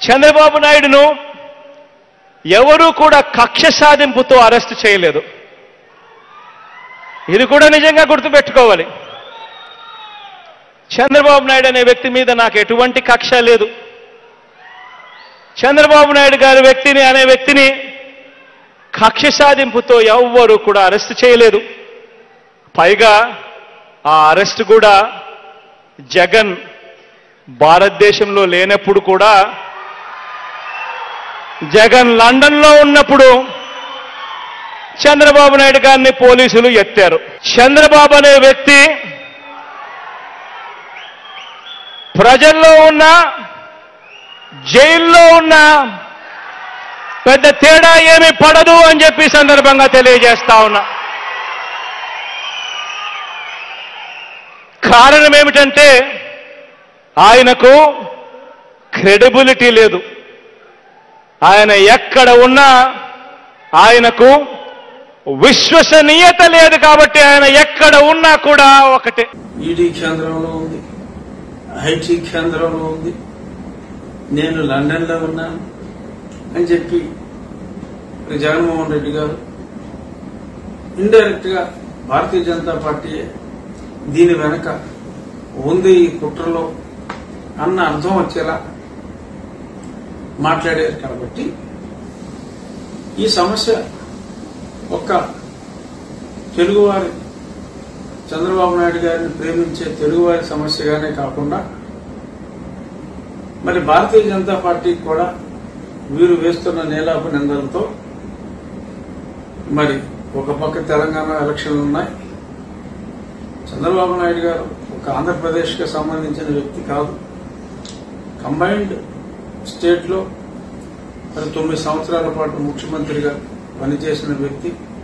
చంద్రబాబు నాయుడును ఎవరూ కూడా కక్ష సాధింపుతో అరెస్ట్ చేయలేదు ఇది కూడా నిజంగా గుర్తుపెట్టుకోవాలి చంద్రబాబు నాయుడు అనే వ్యక్తి మీద నాకు ఎటువంటి కక్ష లేదు చంద్రబాబు నాయుడు గారి వ్యక్తిని అనే వ్యక్తిని కక్ష సాధింపుతో ఎవ్వరూ కూడా అరెస్ట్ చేయలేదు పైగా ఆ అరెస్ట్ కూడా జగన్ భారతదేశంలో లేనప్పుడు కూడా జగన్ లండన్లో ఉన్నప్పుడు చంద్రబాబు నాయుడు గారిని పోలీసులు ఎత్తారు చంద్రబాబు అనే వ్యక్తి ప్రజల్లో ఉన్న జైల్లో ఉన్న పెద్ద తేడా ఏమీ పడదు అని చెప్పి ఈ సందర్భంగా తెలియజేస్తా ఉన్నా కారణం ఏమిటంటే ఆయనకు క్రెడిబిలిటీ లేదు ఆయన ఎక్కడ ఉన్నా ఆయనకు విశ్వసనీయత లేదు కాబట్టి ఆయన ఎక్కడ ఉన్నా కూడా ఒకటే ఈడీ కేంద్రంలో ఉంది ఐటీ కేంద్రంలో ఉంది నేను లండన్లో ఉన్నాను అని చెప్పి మరి జగన్మోహన్ రెడ్డి గారు ఇండైరెక్ట్ గా భారతీయ జనతా పార్టీ దీని వెనక ఉంది ఈ కుట్రలో అన్న అర్థం వచ్చేలా మాట్లాడారు కాబట్టి ఈ సమస్య ఒక్క తెలుగువారి చంద్రబాబు నాయుడు గారిని ప్రేమించే తెలుగువారి సమస్యగానే కాకుండా మరి భారతీయ జనతా పార్టీకి కూడా వీరు వేస్తున్న నేలాపు నిందలతో మరి ఒక పక్క తెలంగాణ ఎలక్షన్లు ఉన్నాయి చంద్రబాబు నాయుడు గారు ఒక ఆంధ్రప్రదేశ్కి సంబంధించిన వ్యక్తి కాదు కంబైన్డ్ స్టేట్ లో మరి తొమ్మిది సంవత్సరాల పాటు ముఖ్యమంత్రిగా పనిచేసిన వ్యక్తి